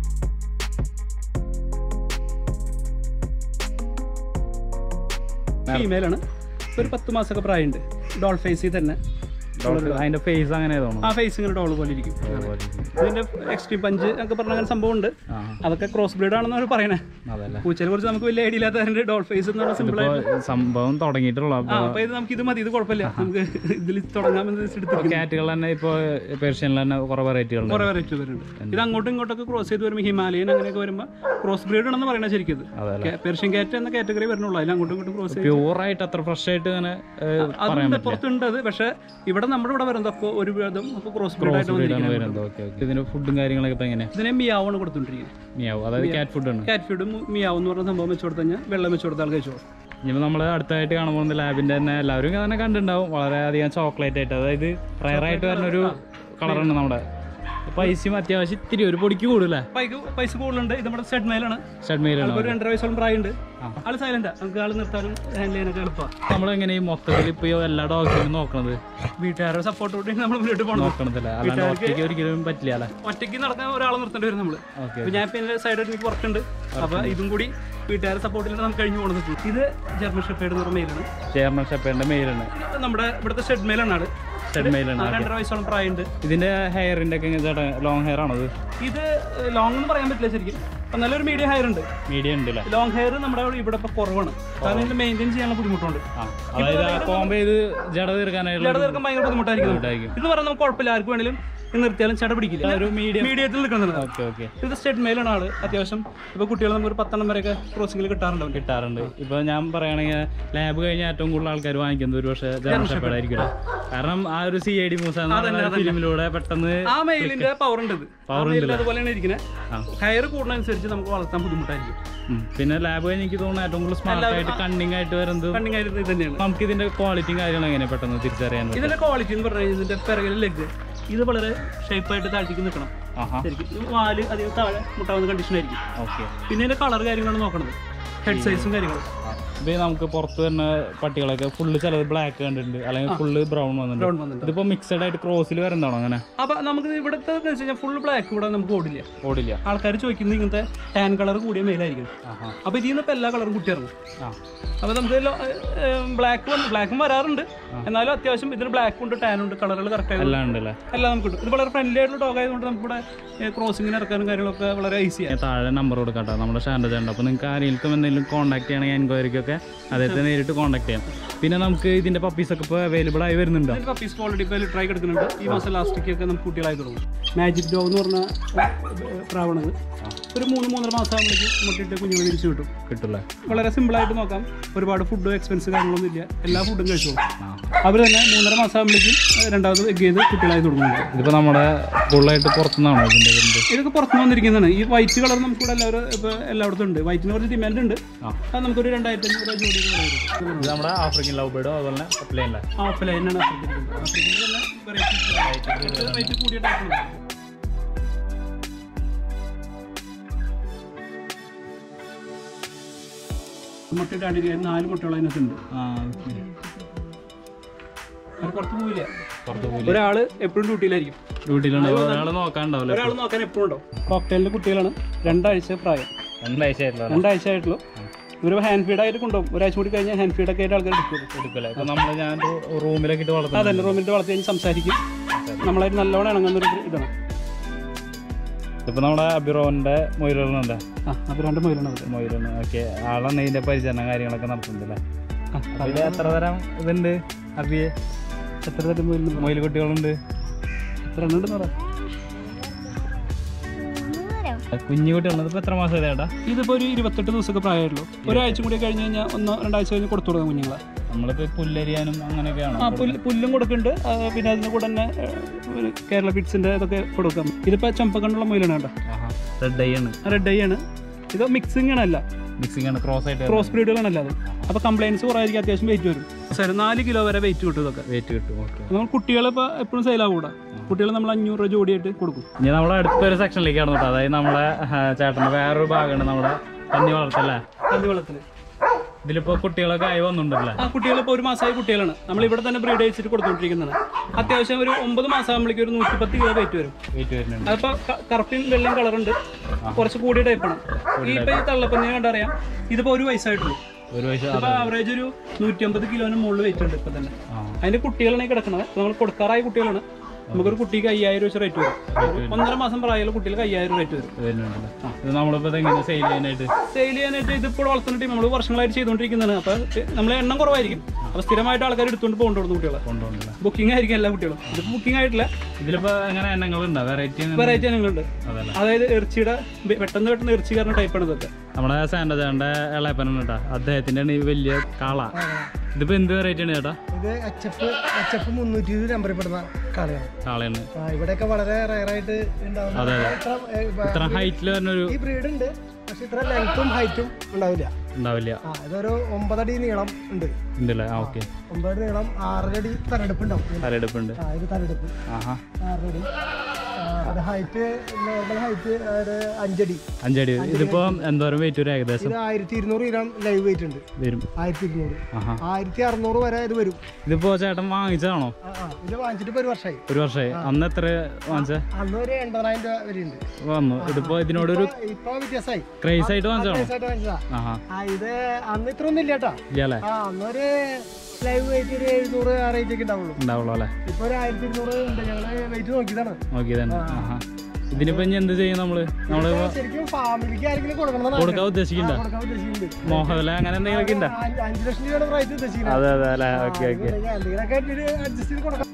ഫീമെയിലാണ് ഒരു പത്ത് മാസമൊക്കെ പ്രായമുണ്ട് ഡോൾ ഫേസിൽ തന്നെ
അതിന്റെ ഫേസ് അങ്ങനെ തോന്നുന്നു
ആ ഫേസ് ഇങ്ങനെ ഡോൾ പോലെ ഇരിക്കും ഇതിന്റെ എക്സ്ട്രീം പഞ്ച് ഒക്കെ പറഞ്ഞ അങ്ങനെ സംഭവം ഉണ്ട്
ആ
അതൊക്കെ ക്രോസ് ബ്രീഡ് ആണെന്ന് അവർ പറയണേ
അതല്ലേ
പൂച്ചനെ കുറിച്ച് നമുക്ക് വലിയ ഐഡിയ ഇല്ലാത്തതിന്റെ ഡോൾ ഫേസ് എന്ന് പറഞ്ഞ സിമ്പിൾ
ഇപ്പൊ സംഭവം തുടങ്ങിയിട്ടുള്ള
ആ അപ്പൊ ഇത് നമുക്ക് ഇത് മതി ഇത് കുഴപ്പമില്ല നമുക്ക് ഇതിൽ തുടങ്ങാമെന്ന് എടുത്തിരിക്കും
കാറ്റുകൾ തന്നെ ഇപ്പൊ പേർഷ്യനിൽ തന്നെ കുറെ വെറൈറ്റികളുണ്ട്
കുറെ വെറൈറ്റി വരുന്നുണ്ട് ഇത് അങ്ങോട്ടും ഇങ്ങോട്ടൊക്കെ ക്രോസ് ചെയ്ത് വരുമ്പോൾ ഹിമാലയൻ അങ്ങനെയൊക്കെ വരുമ്പോൾ ക്രോസ് ബ്രീഡ് ആണെന്ന് പറയുന്നത് ശരിക്കും ഇത്
അതല്ലേ
പെർഷ്യൻ കാറ്റ് എന്ന കാറ്റഗറി വരുന്നുള്ളൂ അതിൽ അങ്ങോട്ടും ഇങ്ങോട്ടും ക്രോസ് ചെയ്ത്
പ്യൂർ ആയിട്ട് അത്ര ഫ്രഷ് ആയിട്ട് ഇങ്ങനെ ഏഹ്,
അതുണ്ട് പുറത്തുണ്ട് അത് പക്ഷെ ഇവിടെ നമ്മുടെ ഇവിടെ വരുന്നതൊക്കെ ഒരു വിധം ഒക്കെ ക്രോസ് ബ്രീഡ് ആയിട്ട്
ഇതാണ്
വന്നിരിക്കുന്നത്
വരുന്നത് ഓക്കെ ഓക്കെ ഇതിന്റെ ഫുഡും കാര്യങ്ങളൊക്കെ ഇപ്പൊ എങ്ങനെ
ഇതിനെ മിയാവാണ് കൊടുത്തോണ്ടിരിക്കുന്നത്
മിയാവും അതായത് കാറ്റ് ഫുഡാണ്
കാറ്റ് ഫീഡും മിയാവ് എന്ന് പറഞ്ഞ സംഭവം വെച്ച് കൊടുത്തു കഴിഞ്ഞാൽ വെള്ളം വെച്ച് കൊടുത്താൽ കഴിച്ചോളും
ഇനിയിപ്പോൾ നമ്മൾ അടുത്തായിട്ട് കാണാൻ പോകുന്ന ലാബിന്റെ തന്നെ എല്ലാവരും തന്നെ കണ്ടിട്ടുണ്ടാവും വളരെയധികം ചോക്ലേറ്റ് ആയിട്ട് അതായത് റയർ ആയിട്ട് വരുന്ന ഒരു കളറാണ് നമ്മുടെ പൈസയും അത്യാവശ്യം ഇത്തിരി ഒരു പൊടിക്ക് കൂടുതലേ
പൈക്ക് പൈസ കൂടുതലുണ്ട് ഇത് നമ്മുടെ സെഡ് മേലാണ്
ഷഡ്മയിലാണ്
ഒരു രണ്ടര വയസ്സോളം പ്രായമുണ്ട് ആള് സൈലന്റാ നമുക്ക് ആള് നിർത്താനും ഹാൻഡിൽ ചെയ്യാനൊക്കെ എളുപ്പമാണ്
നമ്മൾ എങ്ങനെ ഈ മൊത്തത്തിൽ ഇപ്പൊ ഈ എല്ലാ ഡോഗ്സിനും നോക്കണത്
വീട്ടുകാരുടെ സപ്പോർട്ട് കൂടി നമ്മൾ മുന്നോട്ട് പോകണം
നോക്കണതല്ല അല്ലാണ്ട് ഒറ്റയ്ക്ക് ഒരിക്കലും പറ്റില്ല അല്ലേ
ഒറ്റയ്ക്ക് നടക്കാൻ ഒരാളെ നിർത്തേണ്ടി വരും നമ്മള്
ഓക്കെ
അപ്പൊ ഞാൻ പിന്നെ സൈഡിൽ എനിക്ക് വർക്കുണ്ട് അപ്പൊ ഇതും കൂടി വീട്ടുകാരുടെ സപ്പോർട്ടിൽ നമുക്ക് കഴിഞ്ഞു പോകുന്നത് ഇത് ജർമ്മൻ ഷെപ്പേഡ് എന്ന് പറഞ്ഞ മെയിലാണ്
ചെയർമാൻ ഷെപ്പേന്റെ മെയിലാണ്
നമ്മുടെ ഇവിടുത്തെ ഷെഡ് മെയിലാണ് ആള്
ഷെഡ് മെയിലാണ്
ആ, രണ്ടര വയസ്സോളം പ്രായമുണ്ട്
ഇതിന്റെ ഹെയറിന്റെ ഒക്കെ ചേട്ടാ ലോങ് ഹെയർ ആണത്
ഇത് ലോങ് എന്ന് പറയാൻ പറ്റില്ല ശരിക്കും അപ്പൊ നല്ലൊരു മീഡിയം ഹെയർ ഉണ്ട്
മീഡിയം ഉണ്ട് അല്ലേ
ലോങ് ഹെയർ നമ്മുടെ ഇവിടെ ഇപ്പൊ കുറവാണ് കാരണം ഇത് മെയിൻറ്റെയിൻ ചെയ്യാനുള്ള ബുദ്ധിമുട്ടുണ്ട്
ആ അതായത് ആ കോമ്പ് ചെയ്ത് ജട തീർക്കാനായിട്ടുള്ള
ചേട്ടൻ തീർക്കാൻ ഭയങ്കര ബുദ്ധിമുട്ടായിരിക്കും
ബുദ്ധിമുട്ടായിരിക്കും.
ഇത് പറഞ്ഞാൽ നമുക്ക് കുഴപ്പമില്ല ആർക്ക് വേണേലും ഇത് നിർത്തിയാലും ചേട്ടൻ പിടിക്കില്ല
ഒരു മീഡിയം
മീഡിയത്തിൽ നിൽക്കുന്നത്
ഓക്കെ ഓക്കെ
ഇത് സ്റ്റേറ്റ് മെയിലാണ് ആള് അത്യാവശ്യം ഇപ്പൊ കുട്ടികൾ നമുക്ക് ഒരു പത്തെണ്ണം വരെയൊക്കെ ക്രോസിംഗിൽ കിട്ടാറുണ്ടാവും
കിട്ടാറുണ്ട് ഇപ്പൊ ഞാൻ പറയുകയാണെങ്കിൽ ലാബ് കഴിഞ്ഞ ഏറ്റവും കൂടുതൽ ആൾക്കാർ വാങ്ങിക്കുന്നത് ഒരു പക്ഷേ ജർമ്മൻ ഷെപ്പേഡ് ആയിരിക്കും കാരണം ആ ഒരു സി ഐ ഡി മൂസ ഫിലിമിലൂടെ പെട്ടെന്ന്
ആ മെയിലിന്റെ പവർ ഉണ്ട് ഇത് ആ മെയിലിൽ അതുപോലെയാണ് ഇരിക്കുന്നത്
ആ.
ഹയർ കൂടുന്നതനുസരിച്ച് നമുക്ക് വളർത്താൻ ബുദ്ധിമുട്ടായിരിക്കും
ഉം. പിന്നെ ലാബ് കഴിഞ്ഞ് എനിക്ക് തോന്നുന്നു ഏറ്റവും കൂടുതൽ സ്മാർട്ട് ആയിട്ട് കണ്ണിങ് ആയിട്ട് വരുന്നത്
കണ്ണിങ് ആയിട്ട് ഇത് തന്നെയാണ്
നമുക്ക് ഇതിന്റെ ക്വാളിറ്റിയും കാര്യങ്ങളും എങ്ങനെ പെട്ടെന്ന് തിരിച്ചറിയാൻ പറ്റും
ഇതിന്റെ ക്വാളിറ്റി എന്ന് പറഞ്ഞാൽ ഇതിന്റെ പിറകിലെ ലെഗ് ഇത് വളരെ ഷേപ്പായിട്ട് താഴ്ത്തിക്ക് നിൽക്കണം
ആഹാ
ശരിക്കും ഇത് വാല് അധികം താഴെ മുട്ടാവുന്ന കണ്ടീഷൻ ആയിരിക്കും
ഓക്കെ
പിന്നെ ഇതിന്റെ കളർ കാര്യങ്ങളാണ് നോക്കണത് ഹെഡ് സൈസും കാര്യങ്ങളും
ഇപ്പൊ നമുക്ക് പുറത്ത് തന്നെ പട്ടികളൊക്കെ ഫുള്ള് ചിലത് ബ്ലാക്ക് കണ്ടിട്ടുണ്ട് അല്ലെങ്കിൽ ഫുള്ള് ബ്രൗൺ വന്നിട്ടുണ്ട്
ബ്രൗൺ വന്നിട്ടുണ്ട്
ഇതിപ്പോ മിക്സഡ് ആയിട്ട് ക്രോസിൽ വരുന്നതാണോ അങ്ങനെ
അപ്പൊ നമുക്ക് ഇവിടുത്തെ എന്ന് വെച്ച് കഴിഞ്ഞാൽ ഫുൾ ബ്ലാക്ക് ഇവിടെ നമുക്ക് ഓടില്ല
ഓടില്ല
ആൾക്കാർ ചോദിക്കുന്നത് ഇങ്ങനത്തെ ടാൻ കളർ കൂടിയ മെയിലായിരിക്കും
ആഹാ
അപ്പൊ ഇതിൽ നിന്ന് ഇപ്പൊ എല്ലാ കളറും കുട്ടിയിറങ്ങും
ആ
അപ്പൊ നമുക്ക് ബ്ലാക്ക് വന്ന് ബ്ലാക്കും വരാറുണ്ട് എന്നാലും അത്യാവശ്യം ഇതിന് ബ്ലാക്ക് ഉണ്ട് ടാൻ ഉണ്ട് കളറുകൾ കറക്റ്റ് ആയത്
എല്ലാം ഉണ്ടല്ലേ
എല്ലാം നമുക്ക് കിട്ടും ഇത് വളരെ ഫ്രണ്ട്ലി ആയിട്ടുള്ള ഡോഗ് ആയതുകൊണ്ട് നമുക്ക് ഇവിടെ ക്രോസിങ്ങിന് ഇറക്കാനും കാര്യങ്ങളൊക്കെ വളരെ ഈസിയാണ്
ഞാൻ താഴെ നമ്പർ കൊടുക്കട്ടോ നമ്മുടെ ഷാൻഡ ചേട്ടൻ അപ്പോൾ നിങ്ങൾക്ക് ആരെങ്കിലും എന്തെങ്കിലും കോൺടാക്ട് ചെയ്യണമെങ്കിൽ എൻക്വയറിക്കൊക്കെ അദ്ദേഹത്തെ നേരിട്ട് കോൺടാക്ട് ചെയ്യാം പിന്നെ നമുക്ക് ഇതിന്റെ പപ്പീസ് ഒക്കെ ഇപ്പോൾ അവൈലബിൾ ആയി വരുന്നുണ്ടോ
ഇതിന് പപ്പീസ് ഓൾറെഡി ഇപ്പോൾ ട്രൈ എടുക്കുന്നുണ്ട് ഈ മാസം ലാസ്റ്റിക്ക് ഒക്കെ നമുക്ക് കുട്ടികളായി തുടങ്ങും മാജിക് ഡോഗ് എന്ന് പറഞ്ഞ പ്രാവണത് ഒരു മൂന്ന് മൂന്നര മാസം ആകുമ്പോഴേക്ക് മുട്ടിട്ട് കുഞ്ഞുങ്ങൾ തിരിച്ചു കിട്ടും
കിട്ടില്ലേ
വളരെ സിമ്പിളായിട്ട് നോക്കാം ഒരുപാട് ഫുഡ് എക്സ്പെൻസ് കാര്യങ്ങളൊന്നും ഇല്ല എല്ലാ ഫുഡും കഴിച്ചോളും
ആ
അവർ തന്നെ മൂന്നര മാസം ആകുമ്പോഴേക്കും രണ്ടാമത് എഗ് ചെയ്ത് കുട്ടികളായി തുടങ്ങുന്നുണ്ട്
ഇതിപ്പോൾ നമ്മുടെ ഫുള്ളായിട്ട് പുറത്തുനിന്നാണോ ഇതിന്റെ ഇതിന്റെ
ഇതൊക്കെ പുറത്തുനിന്ന് വന്നിരിക്കുന്നതാണ് ഈ വൈറ്റ് കളർ നമുക്കിവിടെ എല്ലാവരും ഇപ്പോൾ എല്ലായിടത്തും ഉണ്ട് വൈറ്റിന് കുറച്ച് ഡിമാൻഡ് ഉണ്ട്
ആ.
അത് നമുക്കൊരു രണ്ടായിരത്തി അഞ്ഞൂറ് ജോഡി
ഇത് നമ്മുടെ ആഫ്രിക്കൻ ലവ് ബേർഡോ അതുപോലെ തന്നെ അപ്ലൈനിലെ
ആപ്പിൾ തന്നെയാണ് ആഫ്രിക്കയിൽ തന്നെ വെറൈറ്റി റേറ്റ് കൂടിയ ടൈപ്പുണ്ട് മുട്ടയുടെ അടിയിൽ നാല് മുട്ടകൾ അതിനകത്തുണ്ട് അത് പുറത്ത് പോവില്ല
പുറത്ത് പോയി
ഒരാള് എപ്പോഴും ഡ്യൂട്ടിയിലായിരിക്കും
ഡ്യൂട്ടിയിലുണ്ട് ഒരാൾ നോക്കാണ്ടാവില്ല
ഒരാൾ നോക്കാൻ എപ്പോഴും ഉണ്ടാവും കോക്ടെയിലിന്റെ കുട്ടികളാണ് രണ്ടാഴ്ച പ്രായം
രണ്ടാഴ്ചയായിട്ടുള്ള
രണ്ടാഴ്ച ആയിട്ടുള്ളൂ ഇവർ ഹാൻഡ് ഫീഡ് ആയിട്ട് കൊണ്ടുപോകും ഒരാഴ്ച കൂടി കഴിഞ്ഞാൽ ഹാൻഡ് ഫീഡ് ഒക്കെ ആയിട്ട് ആൾക്കാർ എടുക്കും
എടുക്കല്ലേ ഇപ്പൊ നമ്മൾ ഞാൻ റൂമിലൊക്കെ ഇട്ട് വളർത്തുന്നത്
അതന്നെ റൂമിൽ വളർത്തി കഴിഞ്ഞ് സംസാരിക്കും നമ്മളായിട്ട് നല്ലോണം ഇണങ്ങുന്നൊരു ഇതാണ്
ഇപ്പൊ നമ്മുടെ അബിറോന്റെ മൊയിലുകളുണ്ട്
ആ അപ്പോൾ രണ്ട് മൊയിലാണ് അവിടെ
മൊയിലാണ് ഓക്കെ ആളാണ് ഇതിന്റെ പരിചരണം കാര്യങ്ങളൊക്കെ നടത്തുന്നുണ്ടല്ലേ
ആ,
അതിൽ എത്ര തരം ഇതുണ്ട് അബിയെ
എത്ര തരം മൊയിലുണ്ട്
മൊയിൽ കുട്ടികളുണ്ട്
എത്ര എണ്ണം ഉണ്ടെന്ന് പറ
കുഞ്ഞു കുട്ടികളുണ്ട് ഇപ്പൊ എത്ര മാസം ചേട്ടാ
ഇതിപ്പോൾ ഒരു ഇരുപത്തെട്ട് ദിവസമൊക്കെ പ്രായമായിട്ടുള്ളൂ ഒരാഴ്ച കൂടി കഴിഞ്ഞ് കഴിഞ്ഞാൽ ഒന്നോ രണ്ടാഴ്ച കഴിഞ്ഞ് കൊടുത്തു തുടങ്ങും കുഞ്ഞുങ്ങളെ
നമ്മളിപ്പോ പുല്ലരിയാനും അങ്ങനെയൊക്കെയാണോ
ആ പുല്ല് പുല്ലും കൊടുക്കുന്നുണ്ട് ആ, പിന്നെ അതിന് കൂടെ തന്നെ ഏ, ഒരു കേരള കിഡ്സിൻ്റെ ഇതൊക്കെ കൊടുക്കാം ഇതിപ്പോൾ ചമ്പക്കണ്ണുള്ള മൊയിലാണ് കേട്ടോ
റെഡ് ഐ ആണ്
റെഡ് ഐ ആണ് ഇത് മിക്സിംഗ് ആണല്ല
മിക്സിംഗ് ആണ് ക്രോസ് ആയിട്ട്
ക്രോസ് ബ്രീഡുകളാണല്ല അത് അപ്പോൾ കംപ്ലൈൻസ് കുറവായിരിക്കും അത്യാവശ്യം വെയിറ്റ് വരും സാർ നാല് കിലോ വരെ വെയിറ്റ് കിട്ടും ഇതൊക്കെ
വെയിറ്റ് കിട്ടും ഓക്കെ
നമ്മൾ കുട്ടികളെ ഇപ്പോൾ എപ്പോഴും സെയിലാകൂടാ കുട്ടികൾ നമ്മൾ അഞ്ഞൂറ് രൂപ ജോഡിയായിട്ട് കൊടുക്കും
ഇനി നമ്മളെ അടുത്തൊരു സെക്ഷനിലേക്ക് കടന്നു കേട്ടോ അതായത് നമ്മളെ ആ, ചേട്ടൻ്റെ വേറൊരു ഭാഗമാണ് നമ്മുടെ പന്നി വളർത്തല്ലേ
കന്നി വെള്ളത്തിൽ
ഇതിലിപ്പോ കുട്ടികളൊക്കെ ആയി വന്നിട്ടുണ്ടല്ലേ
ആ കുട്ടികൾ ഇപ്പോൾ ഒരു മാസമായ കുട്ടികളാണ് നമ്മൾ ഇവിടെ തന്നെ ബ്രീഡ് അയച്ചിട്ട് കൊടുത്തുകൊണ്ടിരിക്കുന്നതാണ് അത്യാവശ്യം ഒരു ഒമ്പത് മാസം ആകുമ്പോഴേക്കും ഒരു നൂറ്റിപ്പത്ത് കിലോ വെയിറ്റ് വരും
വെയിറ്റ് വരുന്നുണ്ട്
അതിപ്പോൾ കറുപ്പും വെള്ളയും കളറുണ്ട് കുറച്ച് കൂടിയ ടൈപ്പാണ് ഈ ഇപ്പം ഈ തള്ളപ്പന്നിനെ കണ്ടറിയാം ഇതിപ്പോൾ ഒരു വയസ്സായിട്ടുള്ളൂ
ഒരു വയസ്സ്
ഇപ്പൊ ആവറേജ് ഒരു നൂറ്റി അമ്പത് കിലോന് മുകളിൽ വെയിറ്റ് ഉണ്ട് ഇപ്പൊ തന്നെ
ആ.
അതിന്റെ കുട്ടികളാണ് ഈ കിടക്കുന്നത് ഇപ്പൊ നമ്മൾ കൊടുക്കാറായ കുട്ടികളാണ് നമുക്കൊരു കുട്ടിക്ക് അയ്യായിരം വെച്ച് റേറ്റ് വരും ഒരു ഒന്നര മാസം പ്രായമുള്ള കുട്ടികൾക്ക് അയ്യായിരം റേറ്റ് വരും
വരുന്നുണ്ടല്ലേ ഇത് നമ്മളിപ്പോ ഇത് എങ്ങനെ സെയിൽ ചെയ്യാനായിട്ട്
സെയിൽ ചെയ്യാനായിട്ട് ഇതിപ്പോൾ വളർത്തുന്ന ടീം നമ്മൾ വർഷങ്ങളായിട്ട് ചെയ്തുകൊണ്ടിരിക്കുന്നതാണ് അപ്പൊ നമ്മൾ എണ്ണം കുറവായിരിക്കും അപ്പൊ സ്ഥിരമായിട്ട് ആൾക്കാർ എടുത്തുകൊണ്ട് പോകേണ്ടി കുട്ടികളെ
കൊണ്ടുപോകണ്ടല്ലേ
ബുക്കിംഗ് ആയിരിക്കും എല്ലാ കുട്ടികളും ഇത് ബുക്കിംഗ് ആയിട്ടില്ല
ഇതിലിപ്പോ എങ്ങനെ എണ്ണങ്ങളുണ്ടോ വെറൈറ്റി
വെറൈറ്റി ഇനങ്ങളുണ്ട്
അതല്ലേ
അതായത് ഇറച്ചിയുടെ വെ- പെട്ടെന്ന് പെട്ടെന്ന് ഇറച്ചി കയറുന്ന ടൈപ്പാണ് ഇതൊക്കെ
നമ്മുടെ സാൻഡ ചേട്ടൻ്റെ ഇളയപ്പനാണ് കേട്ടോ അദ്ദേഹത്തിന്റെ ആണ് ഈ വലിയ കാള ഇതിപ്പോ എന്ത് വെറൈറ്റി ആണ് ചേട്ടാ
ഇത് എച്ച് എഫ് എച്ച് എഫ് മുന്നൂറ്റി ഇരുപത് നമ്പറിൽ പെടുന്ന കാളയാണ്
കാളയാണ്
ആ, ഇവിടെയൊക്കെ വളരെ റയറായിട്ട് ഉണ്ടാവുന്ന
അതെ അതെ
ഇത്ര, ഏ, ബ-
ഇത്ര ഹൈറ്റിൽ വരുന്നൊരു
ഈ ബ്രീഡ് ഉണ്ട് പക്ഷെ ഇത്ര ലെങ്ത്തും ഹൈറ്റും ഉണ്ടാവില്ല
ഉണ്ടാവില്ല
ആ ഇതൊരു ഒമ്പതടി നീളം ഉണ്ട്
ഉണ്ടല്ലേ ആ ഓക്കെ
ഒമ്പതടി നീളം ആറരടി തലയെടുപ്പ് ഉണ്ടാവും
തലയെടുപ്പുണ്ട്
ആ ഇത് തലയെടുപ്പ്
ആഹാ
ആറരടി ആ, അത് ഹൈറ്റ് നോർമൽ ഹൈറ്റ് ഒരു അഞ്ചടി
അഞ്ചടി ഇതിപ്പോ എന്തോരം വെയിറ്റ് വരും ഏകദേശം
ഇത് ആയിരത്തി ഇരുന്നൂറ് ഗ്രാം ലൈവ് വെയിറ്റ് ഉണ്ട്
വരും
ആയിരത്തി ഇരുന്നൂറ്
ആഹാ
ആയിരത്തി അറുന്നൂറ് വരെ ഇത് വരും
ഇതിപ്പോ ചേട്ടൻ വാങ്ങിച്ചതാണോ
ആ ആ ഇത് വാങ്ങിച്ചിട്ട് ഇപ്പൊ ഒരു വർഷമായി
ഒരു വർഷമായി അന്ന് എത്ര വാങ്ങിച്ച
അന്ന് ഒരു എൺപതിനായിരം രൂപ വരെ ഉണ്ട്
വന്നു ഇതിപ്പോ ഇതിനോടൊരു
ഇപ്പൊ വ്യത്യാസമായി
ക്രേസ് ആയിട്ട് വാങ്ങിച്ചതാണോ
ആയിട്ട് വാങ്ങിച്ചതാ
ആഹാ
ആ ഇത് അന്ന് ഇത്ര ഒന്നും ഇല്ല കേട്ടാ
ഇല്ല അല്ലേ
ആ അന്നൊരു ലൈവ് വെയിറ്റ് ഒരു എഴുന്നൂറ് ആ റേറ്റ് ഒക്കെ ഉണ്ടാവുള്ളൂ
ഉണ്ടാവുള്ളൂ അല്ലേ
ഇപ്പൊ ഒരു ആയിരത്തി ഇരുന്നൂറ് ഉണ്ട് ഞങ്ങള് വെയിറ്റ് നോക്കിയതാണ്
നോക്കി തന്നെ ആഹാ ഇതിനിപ്പോ ഇനി എന്ത് ചെയ്യും നമ്മള് നമ്മള്
ശരിക്കും ഫാമിലിക്ക് ആരെങ്കിലും കൊടുക്കണം
കൊടുക്കാൻ ഉദ്ദേശിക്കണ്ട
കൊടുക്കാൻ ഉദ്ദേശിക്കുന്നുണ്ട്
മോഹവില അങ്ങനെ എന്തെങ്കിലുമൊക്കെ ഉണ്ടോ
അഞ്ച് അഞ്ച് ലക്ഷം രൂപയുടെ പ്രൈസ് ഉദ്ദേശിക്കുന്നത്
അതെ അതെ അല്ലേ ഓക്കെ ഓക്കെ
എന്തെങ്കിലുമൊക്കെ അഡ്ജസ്റ്റ് ചെയ്ത് കൊടുക്കാം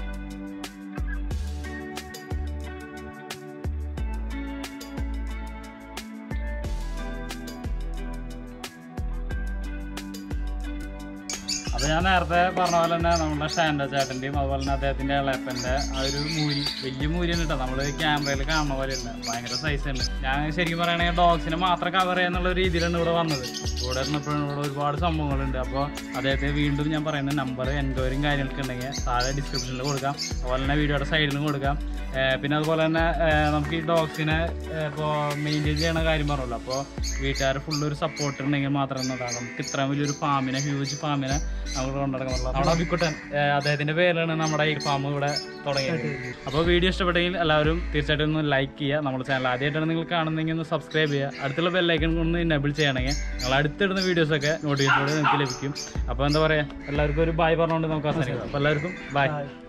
അപ്പൊ ഞാൻ നേരത്തെ പറഞ്ഞ പോലെ തന്നെ നമ്മുടെ ഷാൻഡ ചേട്ടന്റെയും അതുപോലെ തന്നെ അദ്ദേഹത്തിന്റെ ഇളയപ്പന്റെ ആ ഒരു മൂരി വലിയ മൂരിയാണ് കേട്ടോ നമ്മള് ക്യാമറയിൽ കാണുന്ന പോലെയല്ല ഭയങ്കര സൈസ് ഉണ്ട് ഞാൻ ശരിക്കും പറയുകയാണെങ്കിൽ ഡോഗ്സിനെ മാത്രം കവർ ചെയ്യാന്നുള്ള രീതിയിലാണ് ഇവിടെ വന്നത് ഇവിടെ ഇരുന്നപ്പോഴും ഇവിടെ ഒരുപാട് സംഭവങ്ങളുണ്ട് അപ്പോൾ അദ്ദേഹത്തെ വീണ്ടും ഞാൻ പറയുന്ന നമ്പർ എൻക്വയറിയും കാര്യങ്ങളൊക്കെ ഉണ്ടെങ്കിൽ താഴെ ഡിസ്ക്രിപ്ഷനിൽ കൊടുക്കാം അതുപോലെ തന്നെ വീഡിയോയുടെ സൈഡിലും കൊടുക്കാം ഏർ പിന്നെ അതുപോലെ തന്നെ ഏർ നമുക്ക് ഈ ഡോഗ്സിനെ ഇപ്പോൾ മെയിൻറ്റെയിൻ ചെയ്യണ കാര്യം പറഞ്ഞല്ലോ അപ്പോൾ വീട്ടുകാർ ഫുള്ള് ഒരു സപ്പോർട്ട് ഉണ്ടെങ്കിൽ മാത്രം എന്നതാണ് നമുക്ക് ഇത്രയും വലിയൊരു ഫാമിനെ ഹ്യൂജ് ഫാമിനെ നമ്മൾ കൊണ്ടുനടക്കുന്നുള്ളൂ നമ്മുടെ അഭിക്കുട്ടൻ ഏർ അദ്ദേഹത്തിന്റെ പേരിലാണ് നമ്മുടെ ഈ ഫാം ഇവിടെ തുടങ്ങിയത് അപ്പോൾ വീഡിയോ ഇഷ്ടപ്പെട്ടെങ്കിൽ എല്ലാവരും തീർച്ചയായിട്ടും ഒന്ന് ലൈക്ക് ചെയ്യുക നമ്മുടെ ചാനൽ ആദ്യമായിട്ടാണ് നിങ്ങൾ കാണുന്നതെങ്കിൽ ഒന്ന് സബ്സ്ക്രൈബ് ചെയ്യുക അടുത്തുള്ള ബെല്ലൈക്കൺ ഒന്ന് എനേബിൾ ചെയ്യണമെങ്കിൽ നിങ്ങൾ അടുത്തിടുന്ന വീഡിയോസൊക്കെ നോട്ടിഫിക്കേഷനോടെ നിങ്ങൾക്ക് ലഭിക്കും അപ്പോൾ എന്താ പറയുക എല്ലാവർക്കും ഒരു ബൈ പറഞ്ഞുകൊണ്ട് നമുക്ക് അവസാനിക്കാം അപ്പോൾ എല്ലാവർക്കും ബൈ